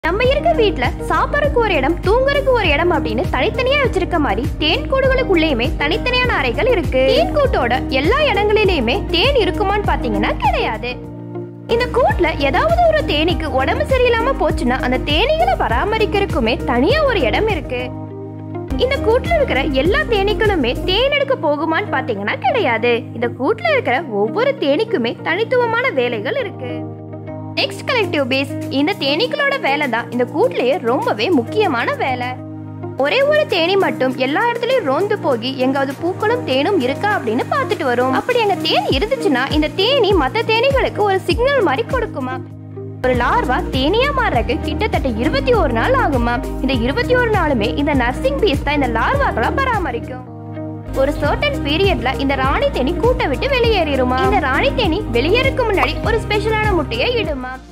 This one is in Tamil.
நம்ம இருக்க வீட்ல சாப்பாடுக்கு ஒரு இடம் தூங்குறதுக்கு ஒரு இடம் அப்படின்னு தனித்தனியா வச்சிருக்க மாதிரி தேன் கூடுகளுக்குள்ளேயுமே தனித்தனியான அறைகள் இருக்கு தேன் கூட்டோட எல்லா இடங்களிலேயுமே தேன் இருக்குமான்னு பாத்தீங்கன்னா கிடையாது இந்த கூட்டுல ஏதாவது ஒரு தேனீக்கு உடம்பு சரியில்லாம போச்சுன்னா அந்த தேனீகளை பராமரிக்கிறதுக்குமே தனியா ஒரு இடம் இருக்கு இந்த கூட்டுல இருக்கிற எல்லா தேனீக்களுமே தேன் எடுக்க போகுமான்னு பாத்தீங்கன்னா கிடையாது இந்த கூட்டுல இருக்கிற ஒவ்வொரு தேனீக்குமே தனித்துவமான வேலைகள் இருக்கு நெக்ஸ்ட் கலெக்டிவ் பேஸ் இந்த தேனீக்களோட வேலை தான் இந்த கூட்டுலயே ரொம்பவே முக்கியமான வேலை ஒரே ஒரு தேனி மட்டும் எல்லா இடத்துலயும் ரோந்து போகி எங்காவது பூக்களும் தேனும் இருக்கா அப்படின்னு பார்த்துட்டு வரும் அப்படி அங்க தேன் இருந்துச்சுன்னா இந்த தேனி மத்த தேனீகளுக்கு ஒரு சிக்னல் மாதிரி கொடுக்குமா ஒரு லார்வா தேனியா மாறுறதுக்கு கிட்டத்தட்ட இருபத்தி ஒரு நாள் ஆகுமா இந்த இருபத்தி ஒரு நாளுமே இந்த நர்சிங் பீஸ் தான் இந்த லார்வாக்களை பராமரிக்கும் ஒரு சர்டன் பீரியட்ல இந்த ராணி தேனி கூட்டை விட்டு வெளியேறிடுமா இந்த ராணி தேனி வெளியேறதுக்கு முன்னாடி ஒரு ஸ்பெஷலான முட்டையை இடுமா